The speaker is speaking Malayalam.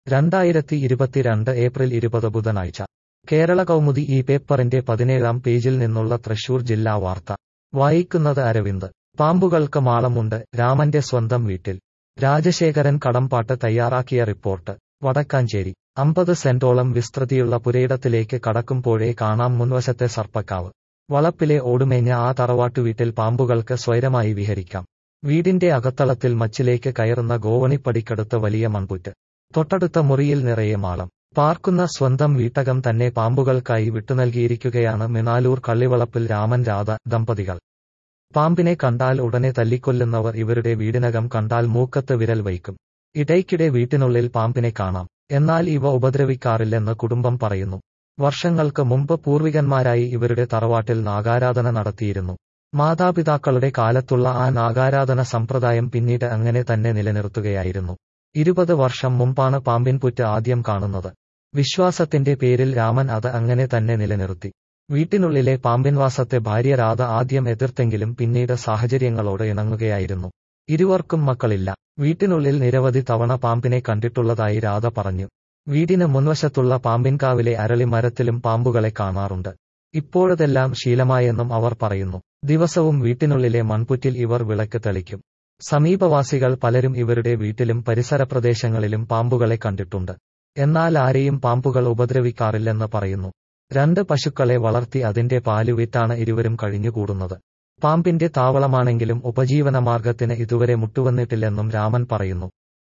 രണ്ടായിരത്തി ഇരുപത്തിരണ്ട് ഏപ്രിൽ ഇരുപത് ബുധനാഴ്ച കേരള കൗമുദി ഈ പേപ്പറിന്റെ പതിനേഴാം പേജിൽ നിന്നുള്ള തൃശൂർ ജില്ലാ വാർത്ത വായിക്കുന്നത് അരവിന്ദ് പാമ്പുകൾക്ക് മാളമുണ്ട് രാമന്റെ സ്വന്തം വീട്ടിൽ രാജശേഖരൻ കടമ്പാട്ട് തയ്യാറാക്കിയ റിപ്പോർട്ട് വടക്കാഞ്ചേരി അമ്പത് സെന്റോളം വിസ്തൃതിയുള്ള പുരയിടത്തിലേക്ക് കടക്കുമ്പോഴേ കാണാം മുൻവശത്തെ സർപ്പക്കാവ് വളപ്പിലെ ഓടുമേഞ്ഞ ആ തറവാട്ടുവീട്ടിൽ പാമ്പുകൾക്ക് സ്വൈരമായി വിഹരിക്കാം വീടിന്റെ അകത്തളത്തിൽ മച്ചിലേക്ക് കയറുന്ന ഗോവണിപ്പടിക്കടുത്ത് വലിയ മൺപുറ്റ് തൊട്ടടുത്ത മുറിയിൽ നിറയെ മാളം പാർക്കുന്ന സ്വന്തം വീട്ടകം തന്നെ പാമ്പുകൾക്കായി വിട്ടുനൽകിയിരിക്കുകയാണ് മിനാലൂർ കള്ളിവളപ്പിൽ രാമൻ രാധ ദമ്പതികൾ പാമ്പിനെ കണ്ടാൽ ഉടനെ തല്ലിക്കൊല്ലുന്നവർ ഇവരുടെ വീടിനകം കണ്ടാൽ മൂക്കത്ത് വിരൽ വയ്ക്കും ഇടയ്ക്കിടെ വീട്ടിനുള്ളിൽ പാമ്പിനെ കാണാം എന്നാൽ ഇവ ഉപദ്രവിക്കാറില്ലെന്ന് കുടുംബം പറയുന്നു വർഷങ്ങൾക്ക് മുമ്പ് പൂർവികന്മാരായി ഇവരുടെ തറവാട്ടിൽ നാഗാരാധന നടത്തിയിരുന്നു മാതാപിതാക്കളുടെ കാലത്തുള്ള ആ നാഗാരാധന സമ്പ്രദായം പിന്നീട് അങ്ങനെ തന്നെ നിലനിർത്തുകയായിരുന്നു ഇരുപത് വർഷം മുമ്പാണ് പാമ്പിൻ പുറ്റ് ആദ്യം കാണുന്നത് വിശ്വാസത്തിന്റെ പേരിൽ രാമൻ അത് അങ്ങനെ തന്നെ നിലനിർത്തി വീട്ടിനുള്ളിലെ പാമ്പിൻവാസത്തെ ഭാര്യ രാധ ആദ്യം എതിർത്തെങ്കിലും പിന്നീട് സാഹചര്യങ്ങളോട് ഇണങ്ങുകയായിരുന്നു ഇരുവർക്കും മക്കളില്ല വീട്ടിനുള്ളിൽ നിരവധി തവണ പാമ്പിനെ കണ്ടിട്ടുള്ളതായി രാധ പറഞ്ഞു വീടിന് മുൻവശത്തുള്ള പാമ്പിൻകാവിലെ അരളിമരത്തിലും പാമ്പുകളെ കാണാറുണ്ട് ഇപ്പോഴതെല്ലാം ശീലമായെന്നും അവർ പറയുന്നു ദിവസവും വീട്ടിനുള്ളിലെ മൺപുറ്റിൽ ഇവർ വിളക്ക് തെളിക്കും സമീപവാസികൾ പലരും ഇവരുടെ വീട്ടിലും പരിസര പ്രദേശങ്ങളിലും പാമ്പുകളെ കണ്ടിട്ടുണ്ട് എന്നാൽ ആരെയും പാമ്പുകൾ ഉപദ്രവിക്കാറില്ലെന്ന് പറയുന്നു രണ്ട് പശുക്കളെ വളർത്തി അതിന്റെ പാല് വിറ്റാണ് ഇരുവരും കഴിഞ്ഞുകൂടുന്നത് പാമ്പിന്റെ താവളമാണെങ്കിലും ഉപജീവനമാർഗത്തിന് ഇതുവരെ മുട്ടുവന്നിട്ടില്ലെന്നും രാമൻ പറയുന്നു